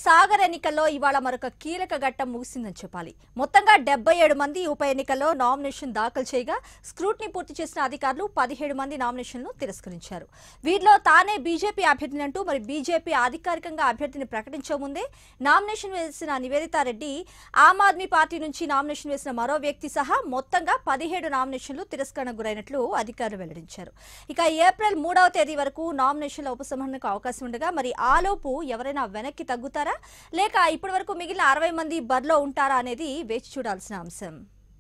సాగర్ ఎన్నికల్లో ఇవాళ మరొక కీలక ఘట్టం ముగిసిందని చెప్పాలి మొత్తంగా డెబ్బై ఏడు మంది ఉప ఎన్నికల్లో నామినేషన్ దాఖలు చేయగా స్క్రూట్ని పూర్తి చేసిన అధికారులు పదిహేడు మంది నామినేషన్లు తిరస్కరించారు వీరిలో తానే బీజేపీ అభ్యర్థినంటూ మరి బీజేపీ అధికారికంగా అభ్యర్థిని ప్రకటించే ముందే నామినేషన్ వేసిన నివేదితారెడ్డి ఆమ్ ఆద్మీ పార్టీ నుంచి నామినేషన్ వేసిన మరో వ్యక్తి సహా మొత్తంగా పదిహేడు నామినేషన్లు తిరస్కరణకు గురైనట్లు అధికారులు వెల్లడించారు ఇక ఏప్రిల్ మూడవ తేదీ వరకు నామినేషన్ల ఉపసంహరణకు అవకాశం ఉండగా మరి ఆలోపు ఎవరైనా వెనక్కి తగ్గుతారా లేక ఇప్పటి వరకు మిగిలిన అరవై మంది బరిలో ఉంటారా అనేది వేచి చూడాల్సిన అంశం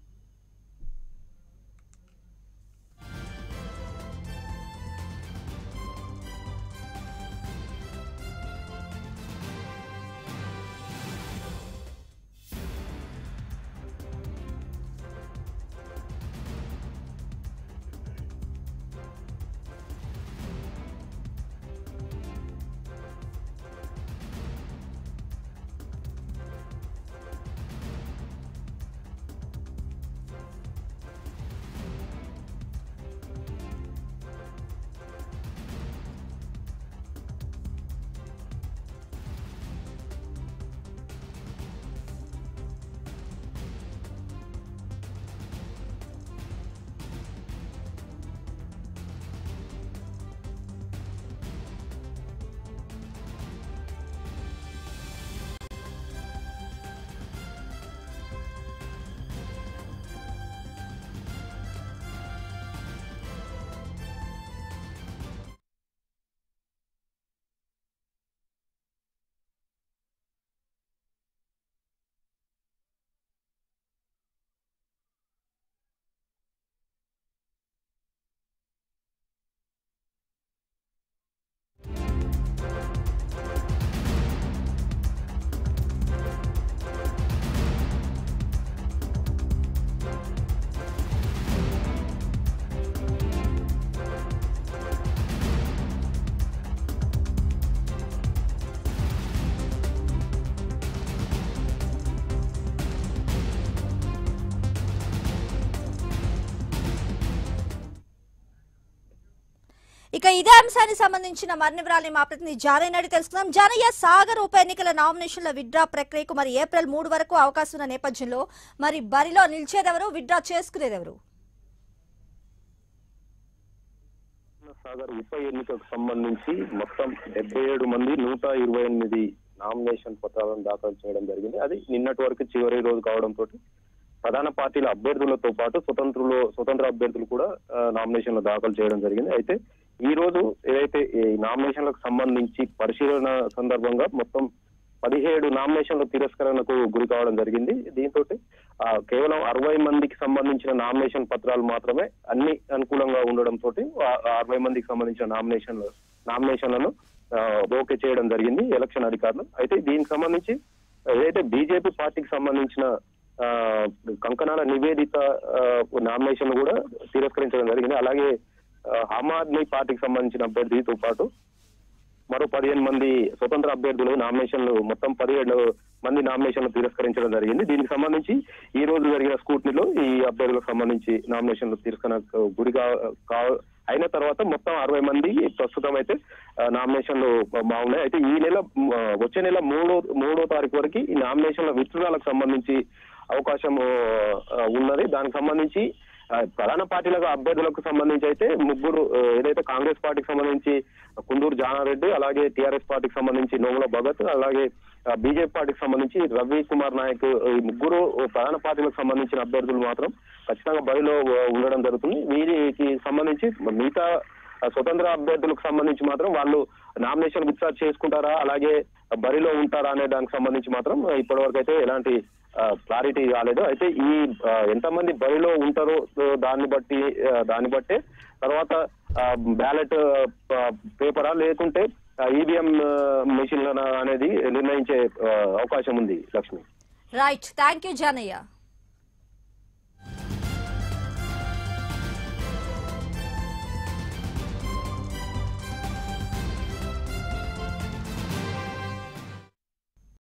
ఇక ఇదే అంశానికి సంబంధించిన మరిన్ని వివరాలు మా ప్రతినిధి జానయ్య నాయుడు తెలుసుకుందాం జానయ్య సాగర్ ఉప ఎన్నికల నామినేషన్ల విత్డ్రా ప్రక్రియకు మరి ఏప్రిల్ మూడు వరకు అవకాశం ఉన్న నేపథ్యంలో మరి బరిలో నిలిచేదెవరు విత్డ్రా చేసుకునేదెవరు సాగర్ ఉప ఎన్నికకు సంబంధించి మొత్తం డెబ్బై ఏడు మంది నూట ఇరవై ఎనిమిది నామినేషన్ పత్రాలను దాఖలు చేయడం జరిగింది అది నిన్నటి వరకు చివరి రోజు కావడంతో ప్రధాన పార్టీల అభ్యర్థులతో పాటు స్వతంత్రులు స్వతంత్ర అభ్యర్థులు కూడా ఆ, నామినేషన్లు దాఖలు చేయడం జరిగింది అయితే ఈ రోజు ఏదైతే ఈ నామినేషన్లకు సంబంధించి పరిశీలన సందర్భంగా మొత్తం పదిహేడు నామినేషన్ల తిరస్కరణకు గురి కావడం జరిగింది దీంతో కేవలం అరవై మందికి సంబంధించిన నామినేషన్ పత్రాలు మాత్రమే అన్ని అనుకూలంగా ఉండడం తోటి అరవై మందికి సంబంధించిన నామినేషన్లు నామినేషన్లను ఆ, ఓకే చేయడం జరిగింది ఎలక్షన్ అధికారులు అయితే దీనికి సంబంధించి ఏదైతే బీజేపీ పార్టీకి సంబంధించిన ఆ, కంకణాల నివేదిత నామినేషన్ కూడా తిరస్కరించడం జరిగింది అలాగే ఆ, ఆమ్ ఆద్మీ పార్టీకి సంబంధించిన అభ్యర్థితో పాటు మరో పదిహేను మంది స్వతంత్ర అభ్యర్థులు నామినేషన్లు మొత్తం పదిహేడు మంది నామినేషన్లు తిరస్కరించడం జరిగింది దీనికి సంబంధించి ఈ రోజు జరిగిన స్కూట్నీలో ఈ అభ్యర్థులకు సంబంధించి నామినేషన్లు తిరస్కరణ గురి కా- కా- అయిన తర్వాత మొత్తం అరవై మంది ప్రస్తుతం అయితే ఆ, నామినేషన్లు బాగున్నాయి అయితే ఈ నెల మ్, వచ్చే నెల మూడో మూడో తారీఖు వరకు ఈ నామినేషన్ల విత్డ్రాలకు సంబంధించి అవకాశం ఆ, ఉన్నది దానికి సంబంధించి ఆ, ప్రధాన పార్టీలకు అభ్యర్థులకు సంబంధించి అయితే ముగ్గురు ఆ, ఏదైతే కాంగ్రెస్ పార్టీకి సంబంధించి కుందూరు జానారెడ్డి అలాగే టిఆర్ఎస్ పార్టీకి సంబంధించి నోముల భగత్ అలాగే బీజేపీ పార్టీకి సంబంధించి రవి కుమార్ నాయక్ ఈ ముగ్గురు ప్రధాన పార్టీలకు సంబంధించిన అభ్యర్థులు మాత్రం ఖచ్చితంగా బరిలో ఆ, ఉండడం జరుగుతుంది వీరికి సంబంధించి మిగతా ఆ, స్వతంత్ర అభ్యర్థులకు సంబంధించి మాత్రం వాళ్ళు నామినేషన్ విత్డ్రా చేసుకుంటారా అలాగే బరిలో ఉంటారా అనే దానికి సంబంధించి మాత్రం ఇప్పటివరకు అయితే ఎలాంటి క్లారిటీ రాలేదు అయితే ఈ ఆ, ఎంతమంది బరిలో ఉంటారో ఆ, దాన్ని బట్టి ఆ, దాన్ని బట్టే తర్వాత బ్యాలెట్ పేపరా లేకుంటే ఈవీఎం మెషిన్ అనేది నిర్ణయించే ఆ, అవకాశం ఉంది Lakshmi right thank you Janaiah